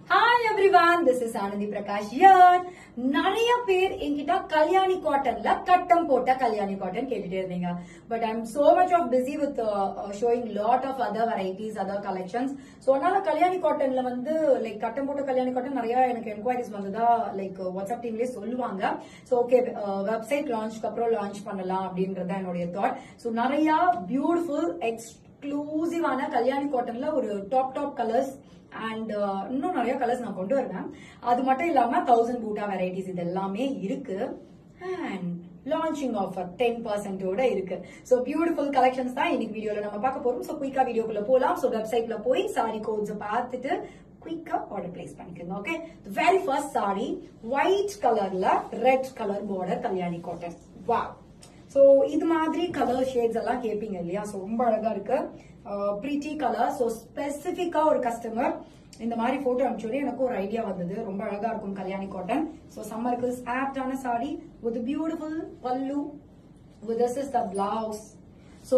hi everyone this is Anandhi Prakash யார் நிறைய பேர் என்கிட்ட கல்யாணி காட்டன்ல கட்டம் போட்ட கல்யாணி காட்டன் கேட்டுட்டே இருந்தீங்க but I am so much of busy with showing lot of other varieties other collections so அதனால கல்யாணி காட்டன்ல வந்து லைக் கட்டம் போட்ட கல்யாணி காட்டன் நிறைய எனக்கு என்கொயரிஸ் வந்ததா லைக் வாட்ஸ்அப் டீம்லயே சொல்லுவாங்க ஸோ ஓகே வெப்சைட் லான்ச்க்கு அப்புறம் லான்ச் பண்ணலாம் அப்படின்றத என்னுடைய தாட் ஸோ நிறைய பியூட்டிஃபுல் எக்ஸ்க்ளூசிவான கல்யாணி காட்டன்ல ஒரு டாப் டாப் கலர்ஸ் அண்ட் இன்னும் நிறைய கலர்ஸ் நான் கொண்டு வருவேன் அது மட்டும் இல்லாம தௌசண்ட் பூட்டா வெரைட்டிஸ் இது எல்லாமே இருக்கு அண்ட் லான்ச்சிங் ஆஃபர் டென் பர்சன்டோட இருக்கு ஸோ பியூட்டிஃபுல் கலெக்ஷன்ஸ் தான் இன்னைக்கு வீடியோல நம்ம பார்க்க போறோம் ஸோ குயிக்கா வீடியோக்குள்ள போலாம் ஸோ வெப்சைட்ல போய் சாரி கோட்ஸ் பார்த்துட்டு குயிக்கா ஆர்டர் பிளேஸ் பண்ணிக்கோங்க okay very first sari white கலர்ல red colour border Kalyani cotton வா சோ இது மாதிரி கலர் ஷேட்ஸ் எல்லாம் கேட்பீங்க இல்லையா சோ ரொம்ப அழகா இருக்கு ப்ரீட்டி கலர் சோ ஸ்பெசிபிக்கா ஒரு கஸ்டமர் இந்த மாதிரி போட்டோ அனுப்பிச்சோடே எனக்கு ஒரு ஐடியா வந்தது ரொம்ப அழகா இருக்கும் கல்யாணி காட்டன் சோ சம்மருக்கு ஆப்டான சாரி வித் பியூட்டிஃபுல் பல்லு with this is the blouse so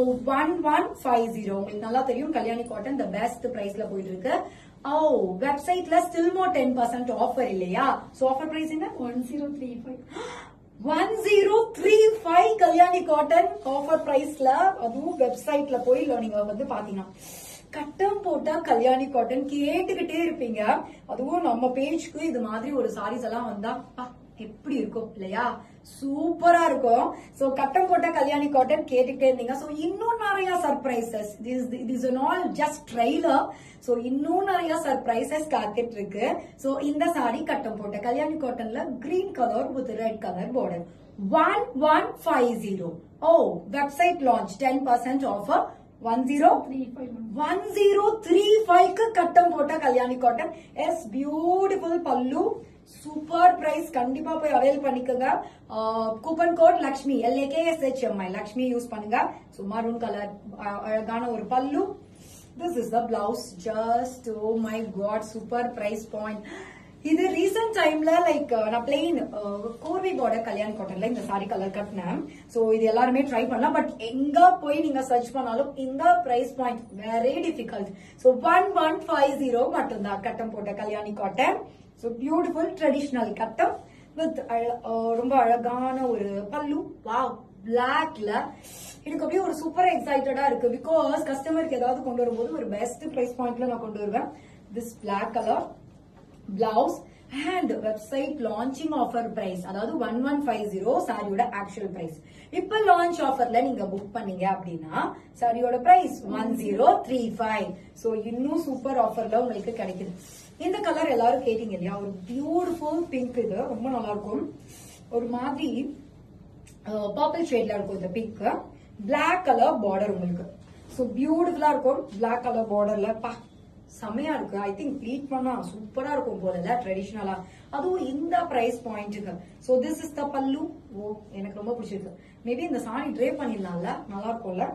1150 உங்களுக்கு நல்லா தெரியும் கல்யாணி காட்டன் the best priceல போயிட்டு இருக்கு ஓ வெப்சைட்ல still more ten percent offer இல்லையா சோ ஆஃபர் பிரைஸ் என்ன one zero three five one zero three five Kalyani cotton offer பிரைஸ்ல அதுவும் வெப்சைட்ல போய் நீங்க வந்து பாத்தீங்கன்னா கட்டம் போட்டா கல்யாணி காட்டன் கேட்டுக்கிட்டே இருப்பீங்க அதுவும் நம்ம பேஜ்க்கு இது மாதிரி ஒரு சாரீஸ் எல்லாம் வந்தா பா, எப்படி இருக்கும் இல்லையா சூப்பரா இருக்கும் சோ கட்டம் போட்ட கல்யாணி காட்டன் கேட்டுக்கிட்டே இருந்தீங்க சோ இன்னும் நிறைய surprises this all just trailer so இன்னும் நிறைய சர்ப்ரைசஸ் காத்துட்டு இருக்கு சோ இந்த சாரி கட்டம் போட்ட Kalyani காட்டன்ல green colour with red colour border one one five zero O website launch ten percent offer one zero one zero three ஃபைவ்க்கு கட்டம் போட்ட கல்யாணி காட்டன் எஸ் பியூட்டிஃபுல் பல்லு சூப்பர் பிரைஸ் கண்டிப்பா போய் அவைல் பண்ணிக்கோங்க coupon code Lakshmi எல்ஏகேஎஸ்ஹெச்எம்ஐ Lakshmi use பண்ணுங்க ஸோ மரூன் கலர் அழகான ஒரு பல்லு this is the blouse just oh my God super price point இது ரீசெண்ட் டைம்ல லைக் நான் பிளெயின் கோர்வி பார்டர் கல்யாண் காட்டன்ல இந்த சாரி கலர் கட்டினேன் சோ இது எல்லாருமே ட்ரை பண்ணலாம் பட் எங்க போய் நீங்க சர்ச் பண்ணாலும் இந்த price point very difficult so one one five zero மட்டும்தான் கட்டம் போட்ட Kalyani cotton so beautiful traditional கட்டம் வித் ரொம்ப அழகான ஒரு பல்லு வாவ் பிளாக்ல எனக்கு அப்படியே ஒரு சூப்பர் எக்ஸைட்டடா இருக்கு பிகாஸ் கஸ்டமருக்கு ஏதாவது கொண்டு வரும்போது ஒரு பெஸ்ட் பிரைஸ் பாயிண்ட்ல நான் கொண்டு வருவேன் this black colour blouse and website launching offer price அதாவது ஒன் ஒன் ஃபைவ் ஜீரோ சாரியோட ஆக்சுவல் பிரைஸ் இப்ப லான்ச் ஆஃபர்ல நீங்க புக் பண்ணீங்க அப்படின்னா சாரியோட price one zero three five so இன்னும் சூப்பர் ஆஃபர்ல உங்களுக்கு கிடைக்குது இந்த கலர் எல்லாரும் கேட்டீங்க இல்லையா ஒரு பியூட்டிஃபுல் பிங்க் இது ரொம்ப நல்லா இருக்கும் ஒரு மாதிரி பர்பிள் ஷேட்ல இருக்கும் இந்த பிங்க் Black கலர் பார்டர் உங்களுக்கு சோ பியூட்டிஃபுல்லா இருக்கும் Black கலர் பார்டர்ல பா செமையா இருக்கு ஐ திங்க் ப்ளீட் பண்ணா சூப்பரா இருக்கும் போல ட்ரெடிஷ்னலா அதுவும் இந்த பிரைஸ் பாயிண்ட்டுக்கு சோ திஸ் இஸ் த பல்லு ஓ எனக்கு ரொம்ப பிடிச்சிருக்கு மேபி இந்த சாரி ட்ரே பண்ணிடலாம்ல நல்லா இருக்கும்ல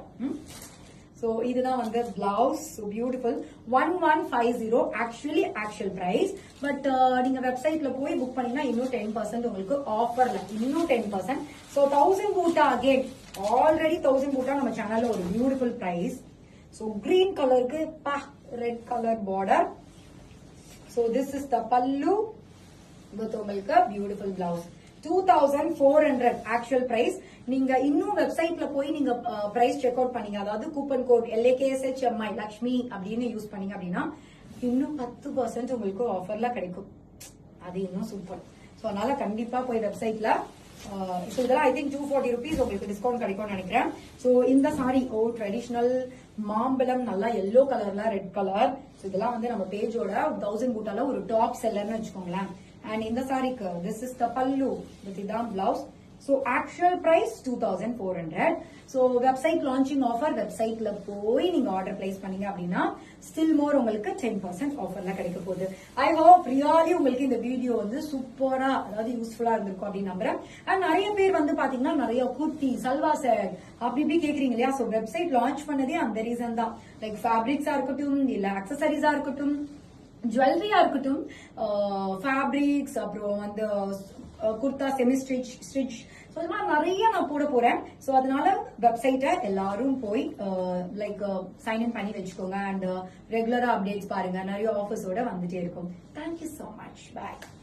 சோ இதுதான் வந்து blouse beautiful one one five zero actually actual price but நீங்க வெப்சைட்ல போய் புக் பண்ணீங்கன்னா இன்னும் டென் பர்சன்ட் உங்களுக்கு ஆஃபர்ல இன்னும் டென் பர்சன்ட் ஸோ தௌசண்ட் பூட்டா அகேன் ஆல்ரெடி தௌசண்ட் பூட்டா நம்ம சேனல்ல ஒரு பியூட்டிஃபுல் பிரைஸ் ஸோ கிரீன் கலருக்கு பா red colour border so this is the பல்லு வித் உங்களுக்கு beautiful blouse two thousand four hundred actual price நீங்க இன்னும் வெப்சைட்ல போய் நீங்க பிரைஸ் செக் அவுட் பண்ணீங்க அதாவது கூப்பன் கோட் எல்ஏகேஎஸ்ஹெச்எம்ஐ லக்ஷ்மி அப்படின்னு யூஸ் பண்ணீங்க அப்படின்னா இன்னும் பத்து பர்சன்ட் உங்களுக்கு ஆஃபர்ல கிடைக்கும் அது இன்னும் சூப்பர் ஸோ அதனால கண்டிப்பா போய் வெப்சைட்ல ஸோ இதெல்லாம் I think two forty rupees உங்களுக்கு டிஸ்கவுண்ட் கிடைக்கும்னு நினைக்கிறேன் ஸோ இந்த சாரி ஓ ட்ரெடிஷ்னல் மாம்பழம் நல்லா எல்லோ கலர்ல ரெட் கலர் ஸோ இதெல்லாம் வந்து நம்ம பேஜோட தௌசண்ட் பூட்டால ஒரு டாப் செல்லர்னு வச்சுக்கோங்களேன் அண்ட் இந்த சாரிக்கு திஸ் இஸ் த பல்லு வித் இதான் blouse so actual price two thousand four hundred so website launching offer வெப்சைட்ல போய் நீங்க ஆர்டர் பிளேஸ் பண்ணீங்க அப்படின்னா ஸ்டில் மோர் உங்களுக்கு டென் பர்சன்ட் ஆஃபர்ல கிடைக்க போகுது ஐ ஹோப் ரியாலி உங்களுக்கு இந்த வீடியோ வந்து சூப்பரா அதாவது யூஸ்ஃபுல்லா இருந்திருக்கும் அப்படின்னு நம்புறேன் அண்ட் நிறைய பேர் வந்து பாத்தீங்கன்னா நிறைய குர்த்தி சல்வா செட் அப்படி இப்படி கேக்குறீங்க இல்லையா ஸோ வெப்சைட் லான்ச் பண்ணதே அந்த ரீசன் தான் லைக் ஃபேப்ரிக்ஸா இருக்கட்டும் இல்ல அக்சசரிஸா இருக்கட்டும் ஜுவல்லரியா இருக்கட்டும் ஃபேப்ரிக்ஸ் அப்புறம் வந்து kurta semi stitch stitch so இது மாதிரி நிறைய நான் போட போறேன் ஸோ அதனால வெப்சைட்டை எல்லாரும் போய் லைக் சைன் இன் பண்ணி வச்சுக்கோங்க அண்ட் ரெகுலரா அப்டேட்ஸ் பாருங்க நிறைய ஆஃபர்ஸோட வந்துட்டே இருக்கும் தேங்க்யூ ஸோ மச் பாய்